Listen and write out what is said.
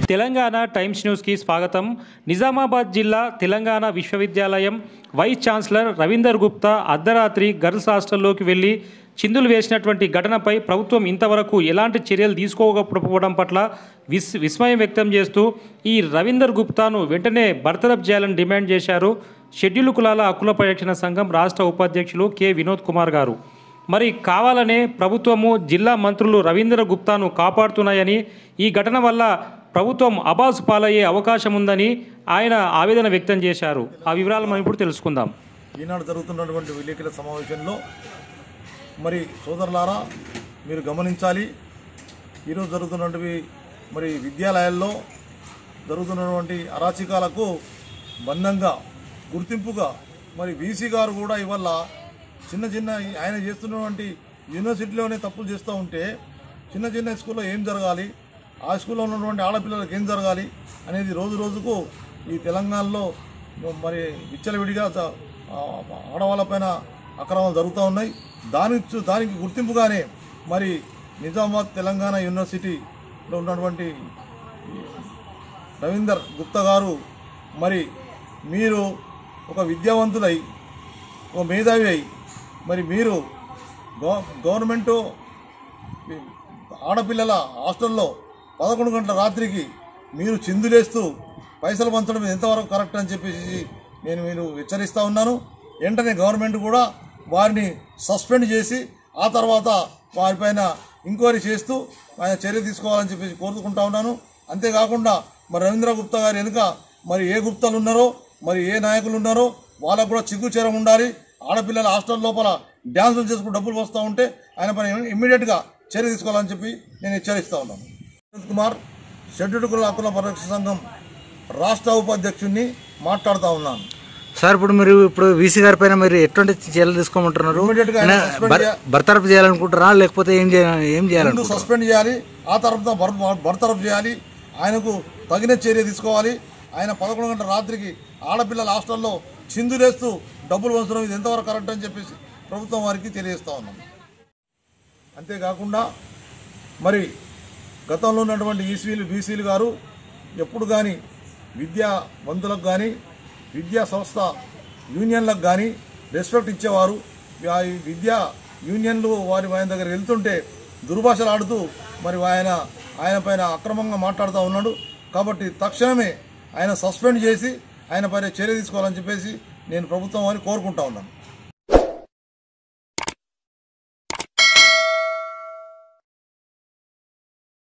Telangana times న్యూస్కి స్వాగతం నిజామాబాద్ జిల్లా తెలంగాణ విశ్వవిద్యాలయం వైస్ ఛాన్సలర్ రవీందర్ గుప్తా అర్ధరాత్రి గర్ల్స్ హాస్టల్లోకి వెళ్లి చిందులు వేసినటువంటి ఘటనపై ప్రభుత్వం ఇంతవరకు ఎలాంటి చర్యలు తీసుకోకపోవడం పట్ల విస్ విస్మయం వ్యక్తం చేస్తూ ఈ రవీందర్ గుప్తాను వెంటనే బర్తరఫ్ చేయాలని డిమాండ్ చేశారు షెడ్యూల్ కులాల హక్కుల పరిరక్షణ సంఘం రాష్ట్ర ఉపాధ్యక్షులు కె వినోద్ కుమార్ గారు మరి కావాలనే ప్రభుత్వము జిల్లా మంత్రులు రవీంద్ర గుప్తాను కాపాడుతున్నాయని ఈ ఘటన వల్ల ప్రభుత్వం అబాసు పాలయ్యే అవకాశం ఉందని ఆయన ఆవేదన వ్యక్తం చేశారు ఆ వివరాలు మనం ఇప్పుడు తెలుసుకుందాం ఈనాడు జరుగుతున్నటువంటి విలేకరుల సమావేశంలో మరి సోదరులారా మీరు గమనించాలి ఈరోజు జరుగుతున్నటువంటి మరి విద్యాలయాల్లో జరుగుతున్నటువంటి అరాచకాలకు బంధంగా గుర్తింపుగా మరి వీసీ గారు కూడా ఇవాళ చిన్న చిన్న ఆయన చేస్తున్నటువంటి యూనివర్సిటీలోనే తప్పులు చేస్తూ ఉంటే చిన్న చిన్న స్కూల్లో ఏం జరగాలి ఆ స్కూల్లో ఉన్నటువంటి ఆడపిల్లలకు ఏం జరగాలి అనేది రోజు రోజుకు ఈ తెలంగాణలో మరి విచ్చలవిడిగా చ- ఆ, ఆడవాళ్ళపైన అక్రమాలు జరుగుతూ ఉన్నాయి దాని చు- దానికి గుర్తింపుగానే మరి నిజామాబాద్ తెలంగాణ యూనివర్సిటీలో ఉన్నటువంటి రవీందర్ గుప్తా గారు మరి మీరు ఒక విద్యావంతులై ఒక మేధావి అయి మరి మీరు గవ గవర్నమెంటు ఆడపిల్లల హాస్టల్లో పదకొండు గంటల రాత్రికి మీరు చిందులేస్తూ పైసలు పంచడం ఎంతవరకు కరెక్ట్ అని చెప్పేసి నేను మీరు హెచ్చరిస్తూ ఉన్నాను వెంటనే గవర్నమెంట్ కూడా వారిని సస్పెండ్ చేసి ఆ తర్వాత వారిపైన ఎంక్వైరీ చేస్తూ ఆయన చర్య తీసుకోవాలని చెప్పేసి కోరుకుంటా ఉన్నాను అంతేకాకుండా మరి రవీంద్ర గుప్తా గారి వెనుక మరి ఏ గుప్తాలు ఉన్నారో మరి ఏ నాయకులు ఉన్నారో వాళ్ళకు కూడా చిగ్గుచేరం ఉండాలి ఆడపిల్లల హాస్టల్ లోపల డ్యాన్సులు చేసుకుని డబ్బులు వస్తూ ఉంటే ఆయన పైన ఇమ్మీడియట్గా చర్య తీసుకోవాలని చెప్పి నేను హెచ్చరిస్తా ఉన్నాను అనంత్ కుమార్ షెడ్యూల్డ్ కుల హక్కుల పరిరక్షణ సంఘం రాష్ట్ర ఉపాధ్యక్షుడిని మాట్లాడుతూ ఉన్నాను సార్ ఇప్పుడు మీరు ఇప్పుడు వీసీ గారి పైన మీరు ఎటువంటి చర్యలు తీసుకోమంటున్నారు Immediate గా ఆయన ఆయన suspend బర్- చేయ- బర్తరఫ్ చేయాలనుకుంటారా లేకపోతే ఏం చేయ ఏం ముందు చేయాలనుకుంటారు సస్పెండ్ చేయాలి ఆ తర్వాత బర్- బర్తరఫ్ చేయాలి ఆయనకు తగిన చర్య తీసుకోవాలి ఆయన పదకొండు గంటల రాత్రికి ఆడపిల్లల హాస్టల్లో చిందులేస్తూ డబ్బులు వంచడం ఇది ఎంతవరకు కరెక్ట్ అని చెప్పేసి ప్రభుత్వం వారికి తెలియజేస్తా ఉన్నాం అంతేకాకుండా మరి గతంలో ఉన్నటువంటి ఈసీలు బీసీలు గారు ఎప్పుడు కానీ విద్యావంతులకు కానీ విద్యా సంస్థ యూనియన్లకు కానీ రెస్పెక్ట్ ఇచ్చేవారు ఆ ఈ విద్యా యూనియన్లు వారి ఆయన దగ్గర వెళ్తుంటే దుర్భాషలు ఆడుతూ మరి ఆయన ఆయన పైన అక్రమంగా మాట్లాడుతూ ఉన్నాడు కాబట్టి తక్షణమే ఆయన సస్పెండ్ చేసి ఆయన పైన చర్య తీసుకోవాలని చెప్పేసి నేను ప్రభుత్వం వారిని కోరుకుంటా ఉన్నాను